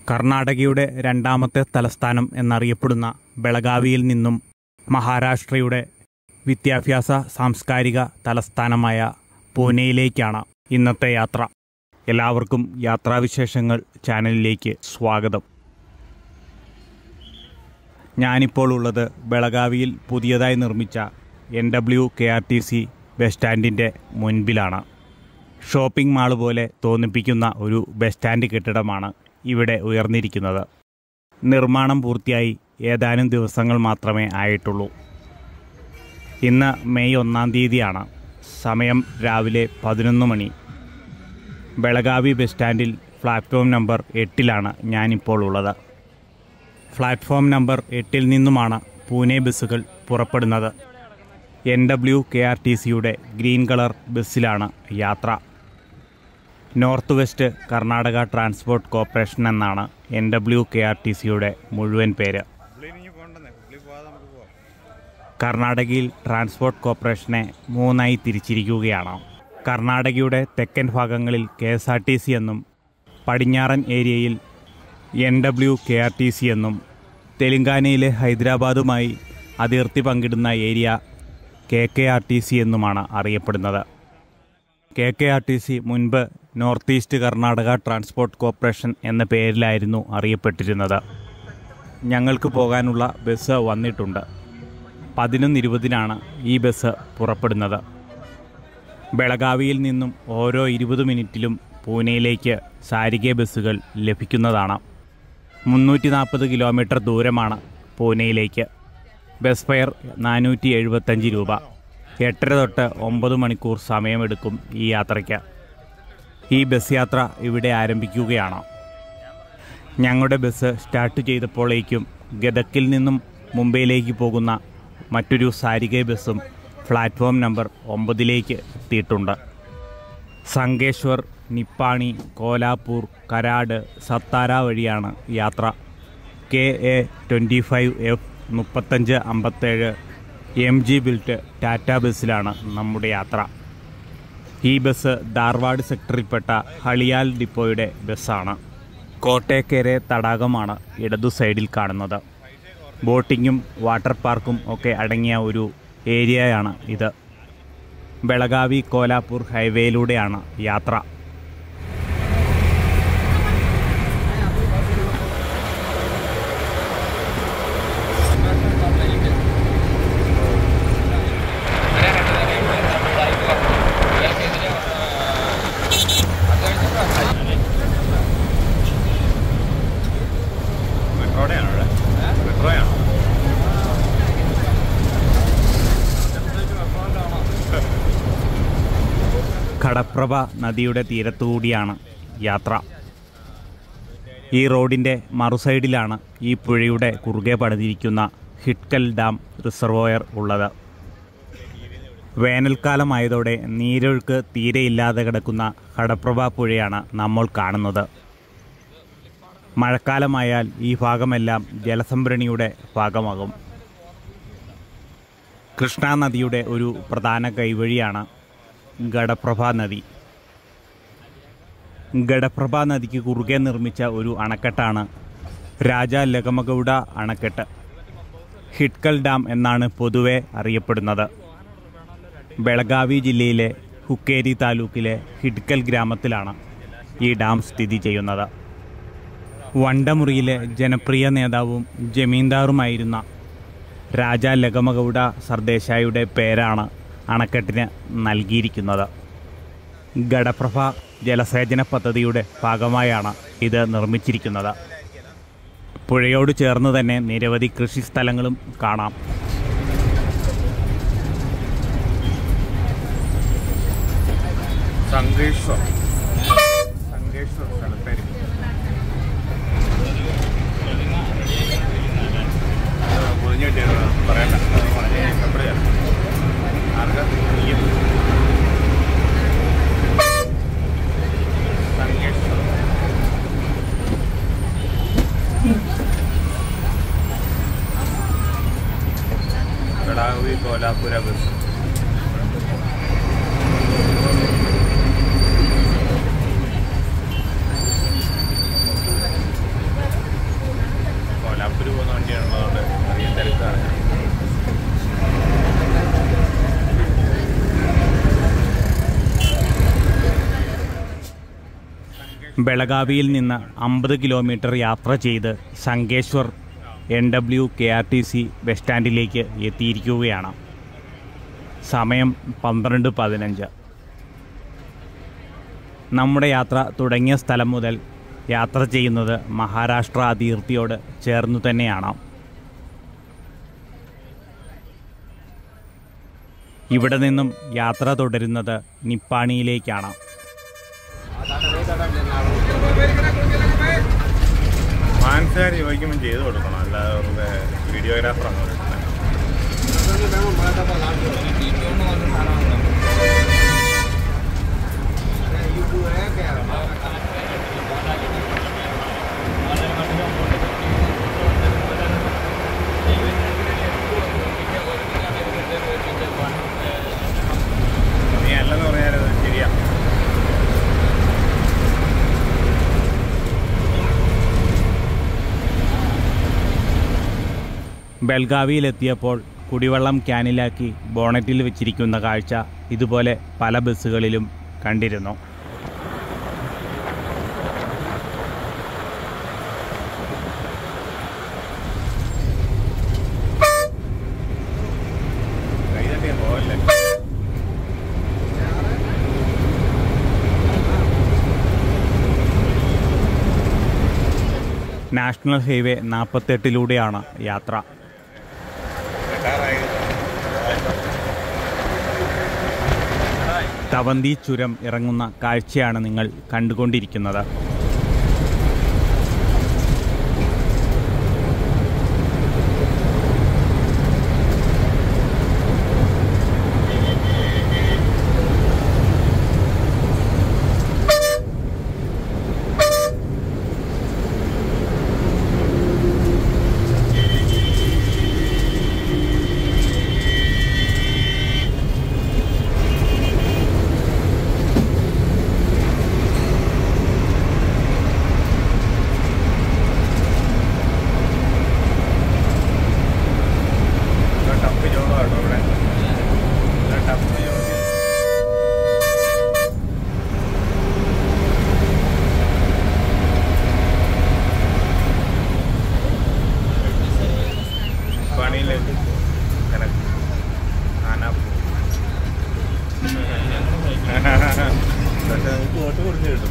കർണാടകയുടെ രണ്ടാമത്തെ തലസ്ഥാനം എന്നറിയപ്പെടുന്ന ബെളഗാവിയിൽ നിന്നും മഹാരാഷ്ട്രയുടെ വിദ്യാഭ്യാസ സാംസ്കാരിക തലസ്ഥാനമായ പൂനെയിലേക്കാണ് ഇന്നത്തെ യാത്ര എല്ലാവർക്കും യാത്രാവിശേഷങ്ങൾ ചാനലിലേക്ക് സ്വാഗതം ഞാനിപ്പോൾ ഉള്ളത് ബെളഗാവിയിൽ പുതിയതായി നിർമ്മിച്ച N W K R T C bus സ്റ്റാൻഡിൻ്റെ മുൻപിലാണ് ഷോപ്പിംഗ് മാൾ പോലെ തോന്നിപ്പിക്കുന്ന ഒരു ബസ് സ്റ്റാൻഡ് കെട്ടിടമാണ് ഇവിടെ ഉയർന്നിരിക്കുന്നത് നിർമ്മാണം പൂർത്തിയായി ഏതാനും ദിവസങ്ങൾ മാത്രമേ ആയിട്ടുള്ളൂ ഇന്ന് മെയ് ഒന്നാം തീയതിയാണ് സമയം രാവിലെ പതിനൊന്ന് മണി ബെളഗാവി ബസ് സ്റ്റാൻഡിൽ പ്ലാറ്റ്ഫോം നമ്പർ എട്ടിലാണ് ഞാനിപ്പോൾ ഉള്ളത് പ്ലാറ്റ്ഫോം നമ്പർ എട്ടിൽ നിന്നുമാണ് പൂനെ ബസ്സുകൾ പുറപ്പെടുന്നത് N W K R T സിയുടെ ഗ്രീൻ കളർ ബസ്സിലാണ് യാത്ര north west Karnataka transport corporation എന്നാണ് N W K R T സിയുടെ മുഴുവൻ പേര് കർണാടകയിൽ ട്രാൻസ്പോർട്ട് കോർപ്പറേഷനെ മൂന്നായി തിരിച്ചിരിക്കുകയാണ് കർണാടകയുടെ തെക്കൻ ഭാഗങ്ങളിൽ K S R T C എന്നും പടിഞ്ഞാറൻ ഏരിയയിൽ N W K R T C എന്നും തെലങ്കാനയിലെ ഹൈദരാബാദുമായി അതിർത്തി പങ്കിടുന്ന area K K R T C എന്നുമാണ് അറിയപ്പെടുന്നത് K K R T C മുൻപ് north east Karnataka transport corporation എന്ന പേരിലായിരുന്നു അറിയപ്പെട്ടിരുന്നത് ഞങ്ങൾക്ക് പോകാനുള്ള ബസ് വന്നിട്ടുണ്ട് പതിനൊന്ന് ഇരുപതിനാണ് ഈ ബസ് പുറപ്പെടുന്നത് ബെളഗാവിയിൽ നിന്നും ഓരോ ഇരുപത് മിനിറ്റിലും പൂനെയിലേക്ക് സാരികെ ബസ്സുകൾ ലഭിക്കുന്നതാണ് മുന്നൂറ്റി നാൽപ്പത് കിലോമീറ്റർ ദൂരമാണ് പൂനെയിലേക്ക് ബസ് ഫെയർ നാനൂറ്റി എഴുപത്തഞ്ച് രൂപ എട്ടര തൊട്ട് ഒമ്പത് മണിക്കൂർ സമയമെടുക്കും ഈ യാത്രയ്ക്ക് ഈ ബസ് യാത്ര ഇവിടെ ആരംഭിക്കുകയാണ് ഞങ്ങളുടെ ബസ് സ്റ്റാർട്ട് ചെയ്തപ്പോഴേക്കും ഗദക്കിൽ നിന്നും മുംബൈയിലേക്ക് പോകുന്ന മറ്റൊരു സാരികെ ബസ്സും പ്ലാറ്റ്ഫോം നമ്പർ ഒമ്പതിലേക്ക് എത്തിയിട്ടുണ്ട് സംഗേശ്വർ നിപ്പാണി കോലാപൂർ കരാട് സത്താര വഴിയാണ് യാത്ര K A twenty five F മുപ്പത്തഞ്ച് അമ്പത്തേഴ് എം ജി ബിൽറ്റ് ടാറ്റ ബസ്സിലാണ് നമ്മുടെ യാത്ര ഈ ബസ് ധാർവാഡ് സെക്ടറിൽപ്പെട്ട ഹളിയാൽ ഡിപ്പോയുടെ ബസ്സാണ് കോട്ടേക്കരെ തടാകമാണ് ഇടതു സൈഡിൽ കാണുന്നത് ബോട്ടിങ്ങും വാട്ടർ പാർക്കും ഒക്കെ അടങ്ങിയ ഒരു ഏരിയയാണ് ഇത് ബെളഗാവി കോലാപൂർ ഹൈവേയിലൂടെയാണ് യാത്ര കടപ്രഭ നദിയുടെ തീരത്തുകൂടിയാണ് യാത്ര ഈ റോഡിൻ്റെ മറുസൈഡിലാണ് ഈ പുഴയുടെ കുറുകെ പണിതിരിക്കുന്ന ഹിറ്റ്കൽ ഡാം റിസർവോയർ ഉള്ളത് വേനൽക്കാലമായതോടെ നീരൊഴുക്ക് തീരെയില്ലാതെ കിടക്കുന്ന കടപ്രഭ പുഴയാണ് നമ്മൾ കാണുന്നത് മഴക്കാലമായാൽ ഈ ഭാഗമെല്ലാം ജലസംഭരണിയുടെ ഭാഗമാകും കൃഷ്ണ നദിയുടെ ഒരു പ്രധാന കൈവഴിയാണ് ഗഡപ്രഭ നദി ഗഡപ്രഭ നദിക്ക് കുറുകെ നിർമ്മിച്ച ഒരു അണക്കെട്ടാണ് രാജ ലഗമഗൗഡ അണക്കെട്ട് ഹിറ്റ്കൽ ഡാം എന്നാണ് പൊതുവെ അറിയപ്പെടുന്നത് ബെളഗാവി ജില്ലയിലെ ഹുക്കേരി താലൂക്കിലെ ഹിഡ്കൽ ഗ്രാമത്തിലാണ് ഈ ഡാം സ്ഥിതി ചെയ്യുന്നത് വണ്ടമുറിയിലെ ജനപ്രിയ നേതാവും ജമീന്ദാറുമായിരുന്ന രാജ ലഗമഗൗഡ സർദേശായിയുടെ പേരാണ് അണക്കെട്ടിന് നൽകിയിരിക്കുന്നത് ഗഡപ്രഭ ജലസേചന പദ്ധതിയുടെ ഭാഗമായാണ് ഇത് നിർമ്മിച്ചിരിക്കുന്നത് പുഴയോട് ചേർന്ന് തന്നെ നിരവധി കൃഷിസ്ഥലങ്ങളും കാണാം സംഗേശ്വർ സംഗേശ്വർ സ്ഥലപ്പേര് പൊതിഞ്ഞിട്ട് പറയണ്ട എപ്പോഴാ ആർക്കാ നീയും സംഗേശ്വർ ബെളാവി കോലാപുര ബസ് ബെളഗാവിയിൽ നിന്ന് അമ്പത് കിലോമീറ്റർ യാത്ര ചെയ്ത് Sangeshwar N W K R T C bus സ്റ്റാൻഡിലേക്ക് എത്തിയിരിക്കുകയാണ് സമയം പന്ത്രണ്ട് പതിനഞ്ച് നമ്മുടെ യാത്ര തുടങ്ങിയ സ്ഥലം മുതൽ യാത്ര ചെയ്യുന്നത് മഹാരാഷ്ട്ര അതിർത്തിയോട് ചേർന്നു തന്നെയാണ് ഇവിടെ നിന്നും യാത്ര തുടരുന്നത് നിപ്പാണിയിലേക്കാണ് ഫാൻസുകാർ ചോദിക്കുമ്പോൾ ചെയ്ത് കൊടുക്കണം അല്ലാതെ വെറുതെ വീഡിയോഗ്രാഫർ ആണ് നീ അല്ലെന്ന് പറഞ്ഞാൽ ശരിയാ ബെൽഗാവിയിലെത്തിയപ്പോൾ കുടിവെള്ളം ക്യാനിലാക്കി ബോണറ്റിൽ വെച്ചിരിക്കുന്ന കാഴ്ച ഇതുപോലെ പല ബസ്സുകളിലും കണ്ടിരുന്നു കൈ തട്ടിയാൽ പോകല്ലേ നാഷണൽ ഹൈവേ നാൽപ്പത്തെട്ടിലൂടെയാണ് യാത്ര റിട്ടയറായി തവന്തി ചുരം ഇറങ്ങുന്ന കാഴ്ചയാണ് നിങ്ങൾ കണ്ടുകൊണ്ടിരിക്കുന്നത് ഇവിടെ ടപ്പ് ജോബാട്ടോ ഇവിടെ ഇവിടെ ടപ്പ് ജോബ് പണിയില് കണക്ക് ആനാപ്പൂ പക്ഷെ നമുക്ക് വോട്ട് കൊടുത്ത് കിട്ടും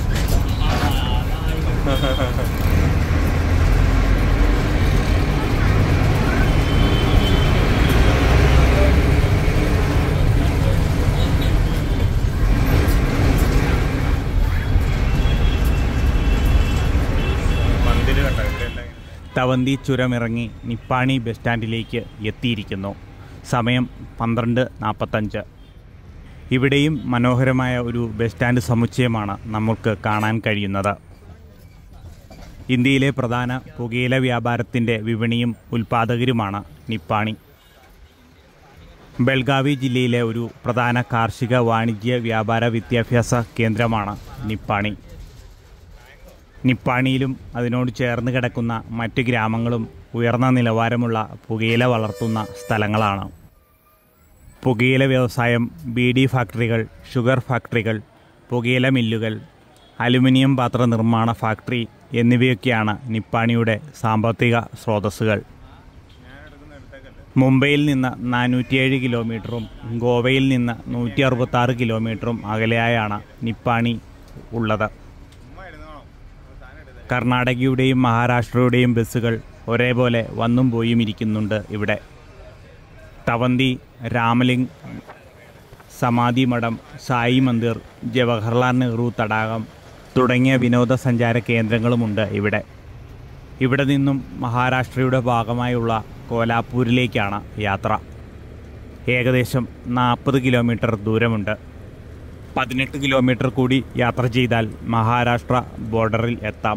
മന്ദിര് കണ്ടോ ഇതെല്ലാം തവന്തി ചുരം ഇറങ്ങി നിപ്പാണി ബസ് സ്റ്റാൻഡിലേക്ക് എത്തിയിരിക്കുന്നു സമയം പന്ത്രണ്ട് നാൽപ്പത്തഞ്ച് ഇവിടെയും മനോഹരമായ ഒരു ബസ് സ്റ്റാൻഡ് സമുച്ചയമാണ് നമുക്ക് കാണാൻ കഴിയുന്നത് ഇന്ത്യയിലെ പ്രധാന പുകയില വ്യാപാരത്തിൻ്റെ വിപണിയും ഉൽപ്പാദകരുമാണ് നിപ്പാണി ബെൽഗാവി ജില്ലയിലെ ഒരു പ്രധാന കാർഷിക വാണിജ്യ വ്യാപാര വിദ്യാഭ്യാസ കേന്ദ്രമാണ് നിപ്പാണി നിപ്പാണിയിലും അതിനോട് ചേർന്ന് കിടക്കുന്ന മറ്റ് ഗ്രാമങ്ങളും ഉയർന്ന നിലവാരമുള്ള പുകയില വളർത്തുന്ന സ്ഥലങ്ങളാണ് പുകയില വ്യവസായം ബീഡി ഫാക്ടറികൾ ഷുഗർ ഫാക്ടറികൾ പുകയില മില്ലുകൾ അലുമിനിയം പാത്ര നിർമ്മാണ ഫാക്ടറി എന്നിവയൊക്കെയാണ് നിപ്പാണിയുടെ സാമ്പത്തിക സ്രോതസ്സുകൾ മുംബൈയിൽ നിന്ന് നാനൂറ്റിയേഴ് കിലോമീറ്ററും ഗോവയിൽ നിന്ന് നൂറ്റി അറുപത്താറ് കിലോമീറ്ററും അകലെയായാണ് നിപ്പാണി ഉള്ളത് ചുമ്മാ ഇരുന്നോളാം സാധനം എടുത്തേ കർണാടകയുടെയും മഹാരാഷ്ട്രയുടെയും ബസ്സുകൾ ഒരേപോലെ വന്നും പോയും ഇരിക്കുന്നുണ്ട് ഇവിടെ തവന്തി രാമലിംഗ് സമാധി മഠം സായി മന്ദിർ ജവഹർലാൽ നെഹ്റു തടാകം തുടങ്ങിയ വിനോദസഞ്ചാര കേന്ദ്രങ്ങളുമുണ്ട് ഇവിടെ ഇവിടെ നിന്നും മഹാരാഷ്ട്രയുടെ ഭാഗമായുള്ള കോലാപ്പൂരിലേക്കാണ് യാത്ര ഏകദേശം നാൽപ്പത് കിലോമീറ്റർ ദൂരമുണ്ട് പതിനെട്ട് കിലോമീറ്റർ കൂടി യാത്ര ചെയ്താൽ മഹാരാഷ്ട്ര ബോർഡറിൽ എത്താം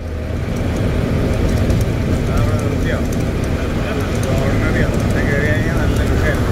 അതവിടെ വൃത്തിയാവും ഓർഡിനറിയാണ് കയറി കഴിഞ്ഞാൽ നല്ല ലുക്കായിരുന്നു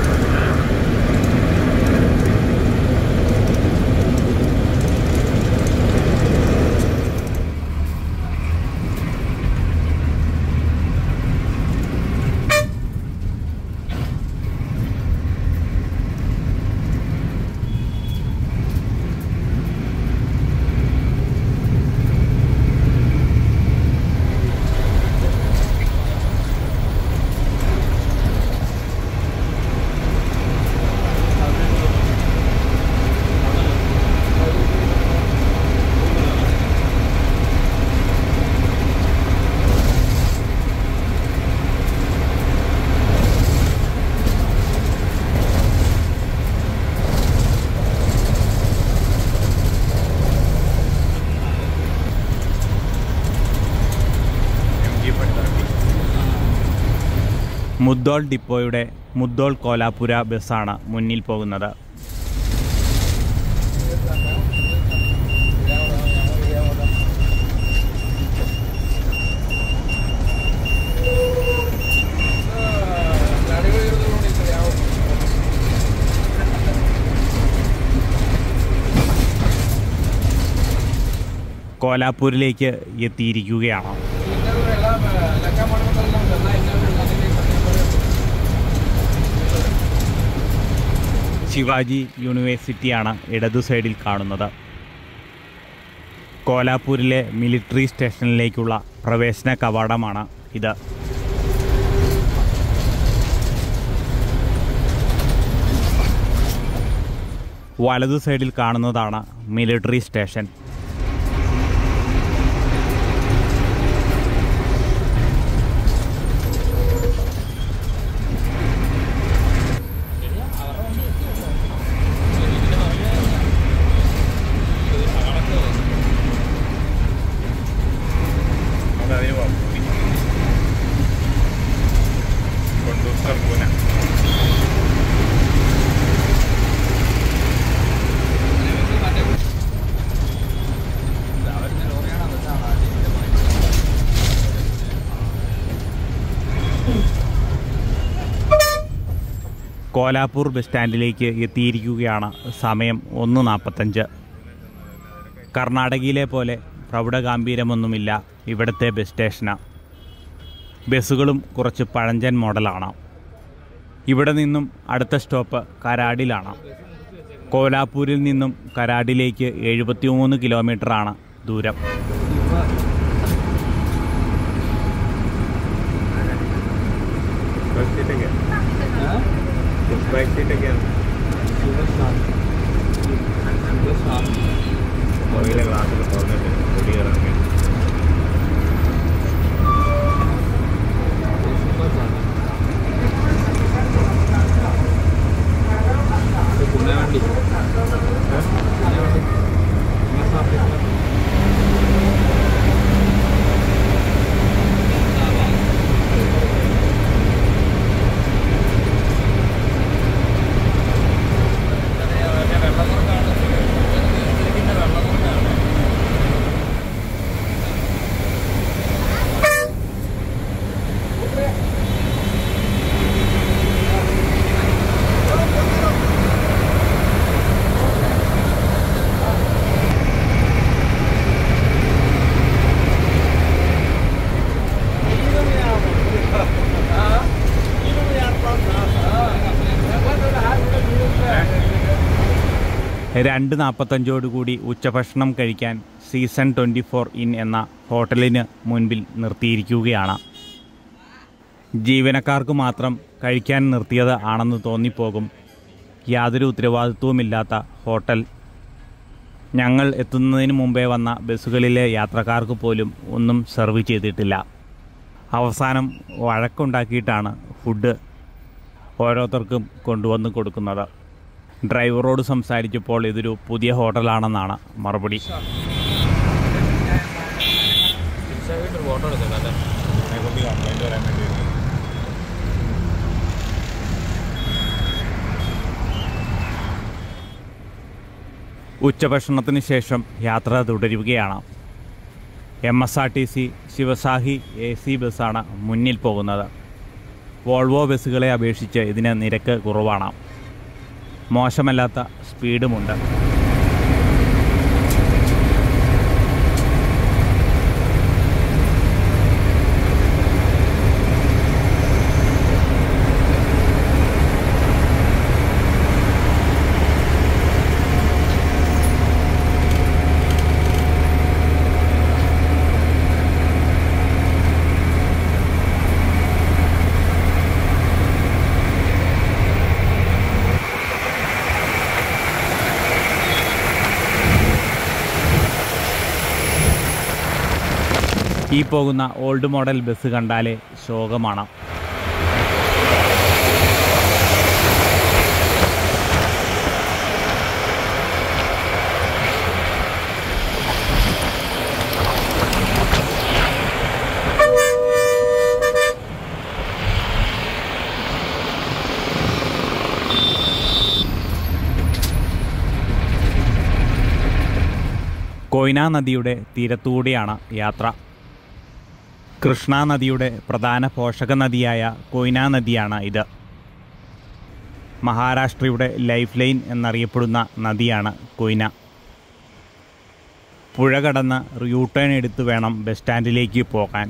മുദ്ദോൾ ഡിപ്പോയുടെ മുദ്ദോൾ കോലാപുര ബസ്സാണ് മുന്നിൽ പോകുന്നത് കോലാപൂരിലേക്ക് എത്തിയിരിക്കുകയാണ് ശിവാജി യൂണിവേഴ്സിറ്റിയാണ് ഇടതു സൈഡിൽ കാണുന്നത് കോലാപൂരിലെ മിലിറ്ററി സ്റ്റേഷനിലേക്കുള്ള പ്രവേശന കവാടമാണ് ഇത് വലതു സൈഡിൽ കാണുന്നതാണ് മിലിറ്ററി സ്റ്റേഷൻ അതറിയോ കൊണ്ടൂർ പൂന കോലാപൂർ ബസ് സ്റ്റാൻഡിലേക്ക് എത്തിയിരിക്കുകയാണ് സമയം ഒന്ന് നാൽപ്പത്തഞ്ച് കർണാടകയിലെ പോലെ പ്രൗഢഗാംഭീര്യമൊന്നുമില്ല ഇവിടുത്തെ ബസ് സ്റ്റേഷന് ബസ്സുകളും കുറച്ച് പഴഞ്ചൻ മോഡലാണ് ഇവിടെ നിന്നും അടുത്ത സ്റ്റോപ്പ് കരാടിലാണ് കോലാപൂരിൽ നിന്നും കരാടിലേക്ക് എഴുപത്തിമൂന്ന് കിലോമീറ്ററാണ് ദൂരം ബസ് സീറ്റൊക്കെ ബസ് ബാക്ക് സീറ്റൊക്കെയാണ് പുറകിലെ ഗ്ലാസ്സിൽ തുറന്നിട്ട് പൊടി ഇറങ്ങി രണ്ട് നാൽപ്പത്തഞ്ചോടുകൂടി ഉച്ചഭക്ഷണം കഴിക്കാൻ സീസൺ ട്വൻറ്റി ഫോർ ഇൻ എന്ന ഹോട്ടലിന് മുൻപിൽ നിർത്തിയിരിക്കുകയാണ് ജീവനക്കാർക്ക് മാത്രം കഴിക്കാൻ നിർത്തിയത് ആണെന്ന് തോന്നിപ്പോകും യാതൊരു ഉത്തരവാദിത്വവുമില്ലാത്ത ഹോട്ടൽ ഞങ്ങൾ എത്തുന്നതിന് മുമ്പേ വന്ന ബസ്സുകളിലെ യാത്രക്കാർക്ക് പോലും ഒന്നും സെർവ് ചെയ്തിട്ടില്ല അവസാനം വഴക്കുണ്ടാക്കിയിട്ടാണ് ഫുഡ് ഓരോരുത്തർക്കും കൊണ്ടുവന്ന് കൊടുക്കുന്നത് ഡ്രൈവറോട് സംസാരിച്ചപ്പോൾ ഇതൊരു പുതിയ ഹോട്ടലാണെന്നാണ് മറുപടി അതിനെക്കുറിച്ച് കംപ്ലൈൻറ്റ് വരാൻ വേണ്ടി വരുന്നു. ഉച്ചഭക്ഷണത്തിന് ശേഷം യാത്ര തുടരുകയാണ് M S R T C Shivshahi A C ബസ്സാണ് മുന്നിൽ പോകുന്നത് വോൾവോ ബസ്സുകളെ അപേക്ഷിച്ച് ഇതിന് നിരക്ക് കുറവാണ് മോശമല്ലാത്ത സ്പീഡുമുണ്ട് ഈ പോകുന്ന ഓൾഡ് മോഡൽ ബസ് കണ്ടാലേ ശോകമാണ് കൊയ്ന നദിയുടെ തീരത്തുകൂടിയാണ് യാത്ര കൃഷ്ണ നദിയുടെ പ്രധാന പോഷക നദിയായ കൊയ്ന നദിയാണ് ഇത് മഹാരാഷ്ട്രയുടെ ലൈഫ് ലൈൻ എന്നറിയപ്പെടുന്ന നദിയാണ് കൊയ്ന പുഴ കടന്ന് യൂ ടേൺ എടുത്ത് വേണം ബസ് സ്റ്റാൻഡിലേക്ക് പോകാൻ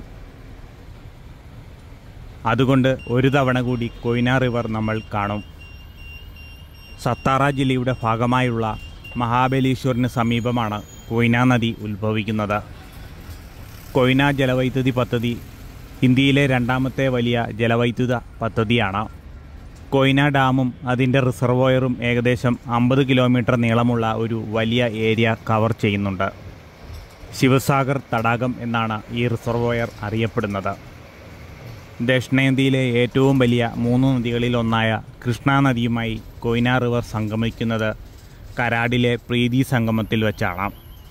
അതുകൊണ്ട് ഒരു തവണ കൂടി കൊയ്ന റിവർ നമ്മൾ കാണും സത്താറ ജില്ലയുടെ ഭാഗമായുള്ള മഹാബലേശ്വറിന് സമീപമാണ് കൊയ്ന നദി ഉത്ഭവിക്കുന്നത് കൊയ്ന ജലവൈദ്യുതി പദ്ധതി ഇന്ത്യയിലെ രണ്ടാമത്തെ വലിയ ജലവൈദ്യുത പദ്ധതിയാണ് കൊയ്ന ഡാമും അതിൻ്റെ റിസർവോയറും ഏകദേശം അമ്പത് കിലോമീറ്റർ നീളമുള്ള ഒരു വലിയ ഏരിയ കവർ ചെയ്യുന്നുണ്ട് ശിവസാഗർ തടാകം എന്നാണ് ഈ റിസർവോയർ അറിയപ്പെടുന്നത് ദക്ഷിണേന്ത്യയിലെ ഏറ്റവും വലിയ മൂന്ന് നദികളിൽ ഒന്നായ കൃഷ്ണ നദിയുമായി കൊയ്ന റിവർ സംഗമിക്കുന്നത് കരാടിലെ പ്രീതി സംഗമത്തിൽ വെച്ചാണ്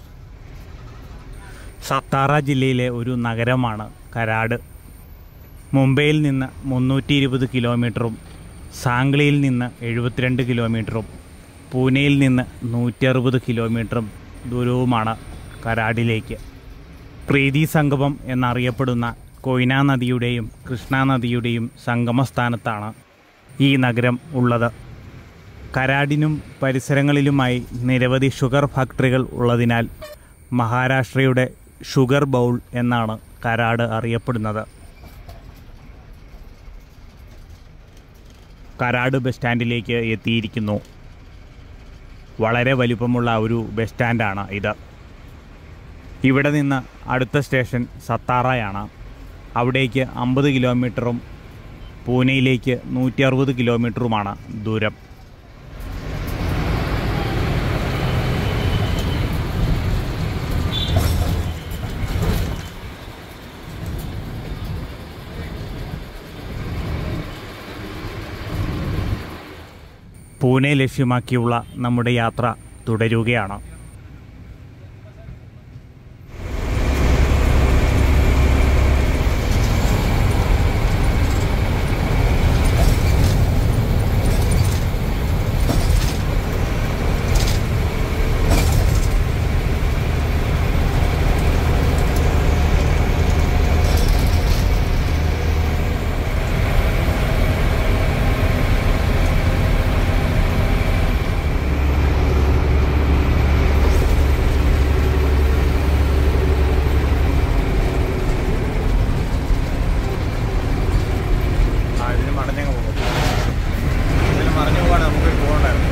സത്താറ ജില്ലയിലെ ഒരു നഗരമാണ് കരാട് മുംബൈയിൽ നിന്ന് മുന്നൂറ്റി ഇരുപത് കിലോമീറ്ററും സാംഗ്ലിയിൽ നിന്ന് എഴുപത്തിരണ്ട് കിലോമീറ്ററും പൂനെയിൽ നിന്ന് നൂറ്റി അറുപത് കിലോമീറ്ററും ദൂരവുമാണ് കരാടിലേക്ക് പ്രീതി സംഗമം എന്നറിയപ്പെടുന്ന കൊയ്ന നദിയുടെയും കൃഷ്ണ നദിയുടെയും സംഗമസ്ഥാനത്താണ് ഈ നഗരം ഉള്ളത് കരാടിനും പരിസരങ്ങളിലുമായി നിരവധി ഷുഗർ ഫാക്ടറികൾ ഉള്ളതിനാൽ മഹാരാഷ്ട്രയുടെ ഷുഗർ ബൗൾ എന്നാണ് കരാട് അറിയപ്പെടുന്നത് കരാട് ബസ് സ്റ്റാൻഡിലേക്ക് എത്തിയിരിക്കുന്നു വളരെ വലിപ്പമുള്ള ഒരു ബസ് സ്റ്റാൻഡാണ് ഇത് ഇവിടെ നിന്ന് അടുത്ത സ്റ്റേഷൻ സത്താറയാണ് അവിടേക്ക് അമ്പത് കിലോമീറ്ററും പൂനെയിലേക്ക് നൂറ്റി അറുപത് കിലോമീറ്ററുമാണ് ദൂരം പൂനെ ലക്ഷ്യമാക്കിയുള്ള നമ്മുടെ യാത്ര തുടരുകയാണ് ആ ഇതിന് മടഞ്ഞങ്ങ് പോകും ഇതിന് മറിഞ്ഞു പോകാൻ നമുക്ക് പോകണ്ടായിരുന്നു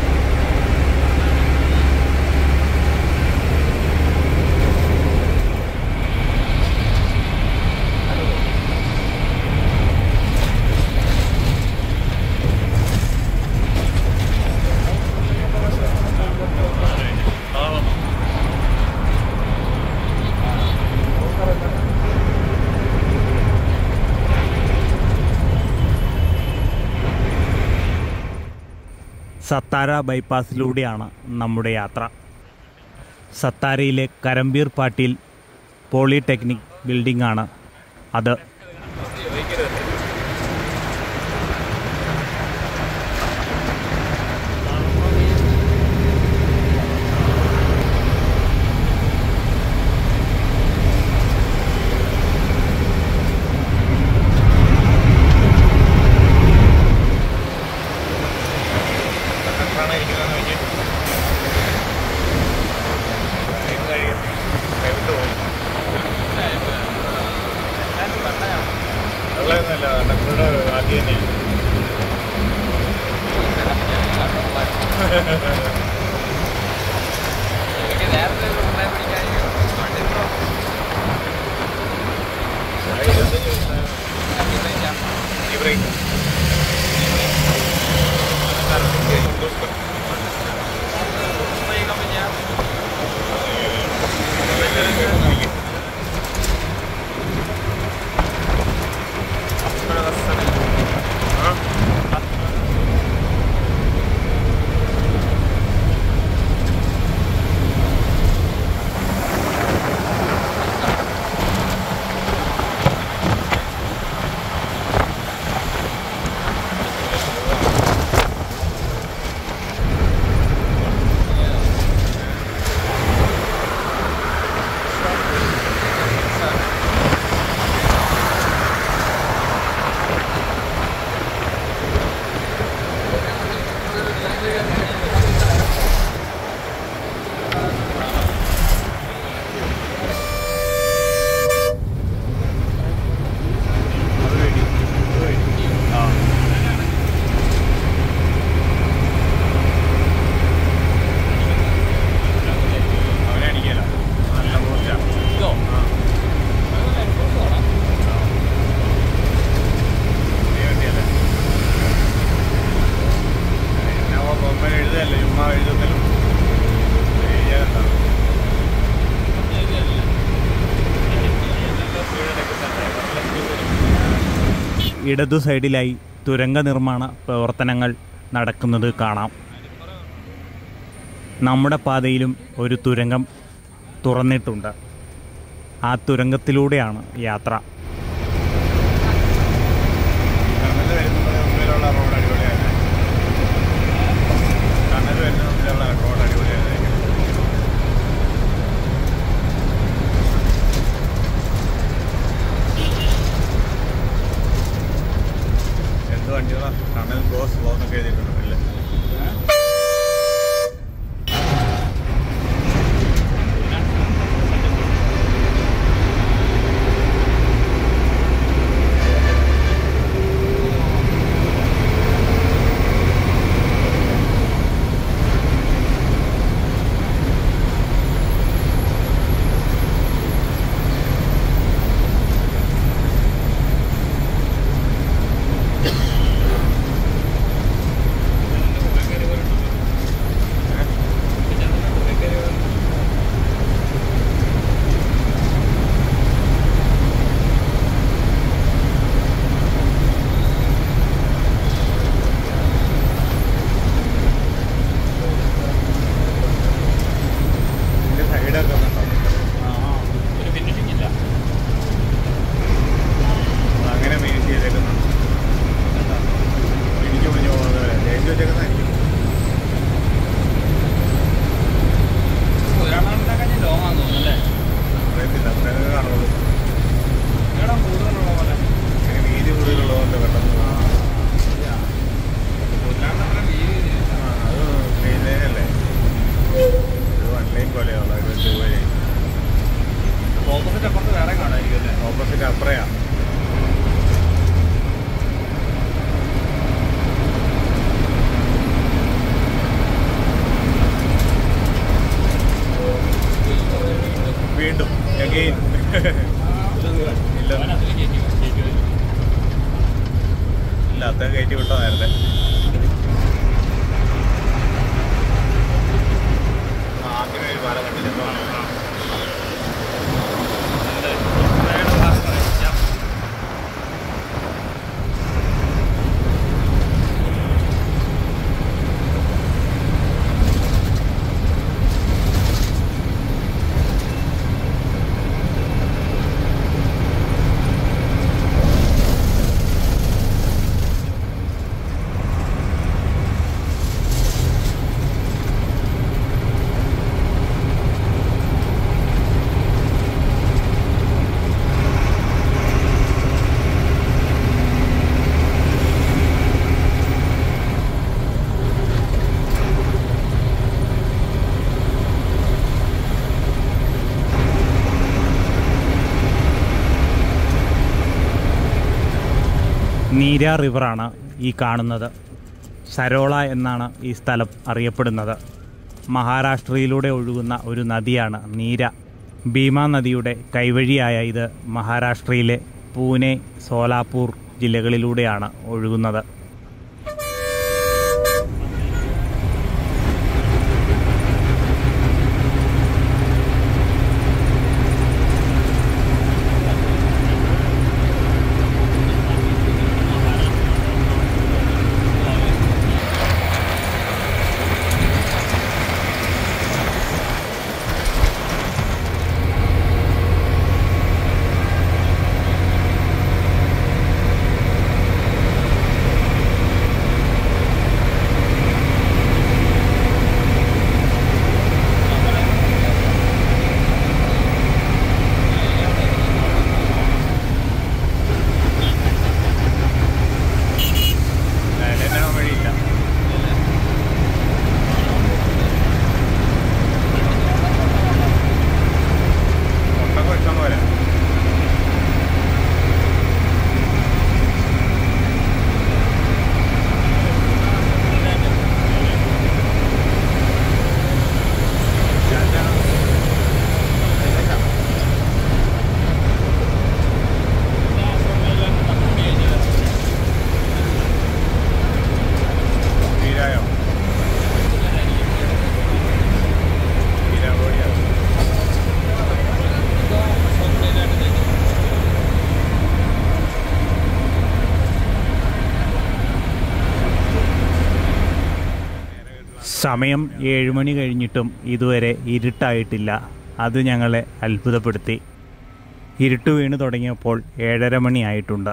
സത്താര ബൈപ്പാസിലൂടെയാണ് നമ്മുടെ യാത്ര സത്താരയിലെ കരംബീർ പാട്ടീൽ പോളിടെക്നിക് ബിൽഡിംഗ് ആണ് അത് എത്രയാണ് ഇരിക്കുന്നതെന്ന് നോക്കി ഇത് കഴിയും കൈവിട്ട് പോകും വെള്ളമൊന്നുമില്ല ഡക്ടറുടെ ആദ്യം തന്നെയാണ് ഈ ബ്രേക്ക് ഇടതു സൈഡിലായി തുരങ്ക നിർമ്മാണ പ്രവർത്തനങ്ങൾ നടക്കുന്നത് കാണാം നമ്മുടെ പാതയിലും ഒരു തുരങ്കം തുറന്നിട്ടുണ്ട് ആ തുരങ്കത്തിലൂടെയാണ് യാത്ര കണ്ണല് വരുന്നതിന് മുമ്പിലുള്ള റോഡ് അടിപൊളിയാണ് കണ്ണല് വരുന്ന മുമ്പിലുള്ള റോഡ് അടിപൊളിയാണ് എന്ത് വണ്ടികളാ കണ്ണൽ ഗോസ് സ്ലോ എന്നൊക്കെ എഴുതിയിട്ടുണ്ടല്ലേ ഇതിന്റെ സൈഡൊക്കെ ഉണ്ടോ ഒരു ഫിനിഷിംഗ് ഇല്ല അങ്ങനെ മെയിൻ ചെയ്തേക്കുന്നുണ്ട് ഇടിച്ചു പൊളിഞ്ഞു പോകുന്നത് ജയിച്ചു വെച്ചേക്കുന്നതായിരിക്കും ഒരാളെ ലോങ് ആണെന്ന് തോന്നുന്നല്ലേ അറിയത്തില്ല അത്രയൊക്കെ കാണുള്ളൂ ഇടം കൂടുതലുള്ള പോലെ അങ്ങനെ വീതി കൂടുതലുള്ളതുകൊണ്ട് പെട്ടെന്ന് ഒരാളെ വീതി ആ, അത് ട്രെയിൻ ലൈനല്ലേ ഇത് വൺ ലൈൻ പോലെയുള്ള ഒരു ടൂ വഴി ഓപ്പോസിറ്റ് അപ്പുറത്ത് വേറെ കാണായിരിക്കും അല്ലേ ഓപ്പോസിറ്റ് അപ്പറയാ വീണ്ടും അഗെയിൻ ഇല്ല ഇല്ല അത്ര കയറ്റി വിട്ടോ നേരത്തെ ആ, ആദ്യമേ ഒരു പാലം കണ്ടില്ല നീര റിവറാണ് ഈ കാണുന്നത് സരോള എന്നാണ് ഈ സ്ഥലം അറിയപ്പെടുന്നത് മഹാരാഷ്ട്രയിലൂടെ ഒഴുകുന്ന ഒരു നദിയാണ് നീര ഭീമ നദിയുടെ കൈവഴിയായ ഇത് മഹാരാഷ്ട്രയിലെ പൂനെ സോലാപൂർ ജില്ലകളിലൂടെയാണ് ഒഴുകുന്നത് സമയം ഏഴുമണി കഴിഞ്ഞിട്ടും ഇതുവരെ ഇരുട്ടായിട്ടില്ല അത് ഞങ്ങളെ അത്ഭുതപ്പെടുത്തി ഇരുട്ട് വീണ് തുടങ്ങിയപ്പോൾ ഏഴര മണിയായിട്ടുണ്ട്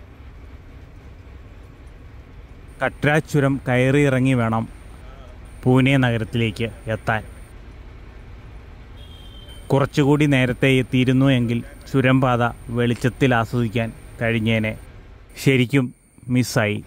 കട്രാ ചുരം കയറി ഇറങ്ങി വേണം പൂനെ നഗരത്തിലേക്ക് എത്താൻ കുറച്ചുകൂടി നേരത്തെ എത്തിയിരുന്നു എങ്കിൽ ചുരം പാത വെളിച്ചത്തിൽ ആസ്വദിക്കാൻ കഴിഞ്ഞേനെ ശരിക്കും മിസ്സായി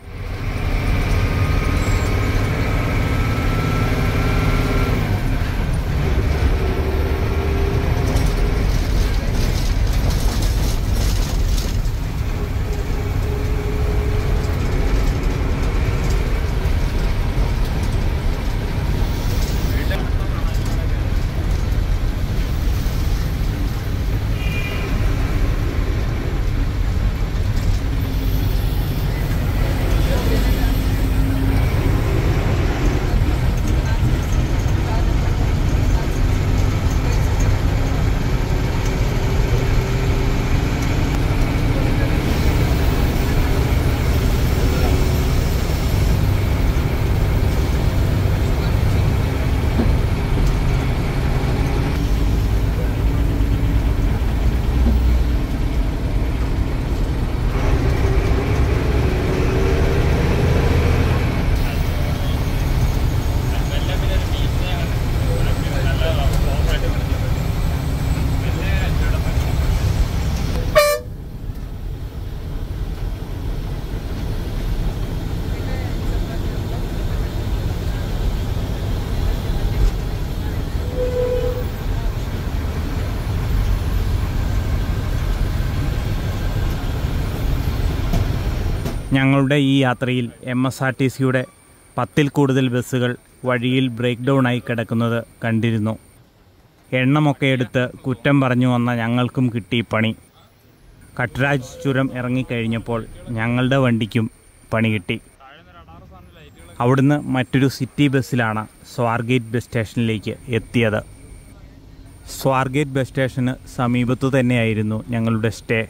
ഞങ്ങളുടെ ഈ യാത്രയിൽ എം എസ് ആർ ടി സിയുടെ പത്തിൽ കൂടുതൽ ബസ്സുകൾ വഴിയിൽ ബ്രേക്ക് ഡൗൺ ആയി കിടക്കുന്നത് കണ്ടിരുന്നു എണ്ണമൊക്കെ എടുത്ത് കുറ്റം പറഞ്ഞു വന്ന ഞങ്ങൾക്കും കിട്ടി പണി കട്രാജ് ചുരം ഇറങ്ങിക്കഴിഞ്ഞപ്പോൾ ഞങ്ങളുടെ വണ്ടിക്കും പണി കിട്ടി അവിടുന്ന് മറ്റൊരു സിറ്റി ബസ്സിലാണ് സ്വാർഗേറ്റ് ബസ് സ്റ്റേഷനിലേക്ക് എത്തിയത് സ്വാർഗേറ്റ് ബസ് സ്റ്റേഷന് സമീപത്തു തന്നെയായിരുന്നു ഞങ്ങളുടെ സ്റ്റേ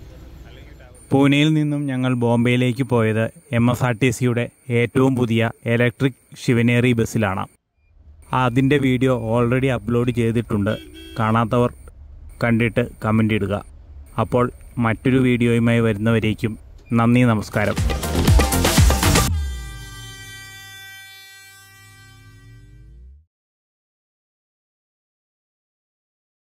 പൂനെയിൽ നിന്നും ഞങ്ങൾ ബോംബെയിലേക്ക് പോയത് എം എസ് ആർ ടി സിയുടെ ഏറ്റവും പുതിയ ഇലക്ട്രിക് ശിവനേറി ബസ്സിലാണ് അതിൻ്റെ വീഡിയോ ഓൾറെഡി അപ്ലോഡ് ചെയ്തിട്ടുണ്ട് കാണാത്തവർ കണ്ടിട്ട് കമൻ്റ് ഇടുക അപ്പോൾ മറ്റൊരു വീഡിയോയുമായി വരുന്നവരേക്കും നന്ദി നമസ്കാരം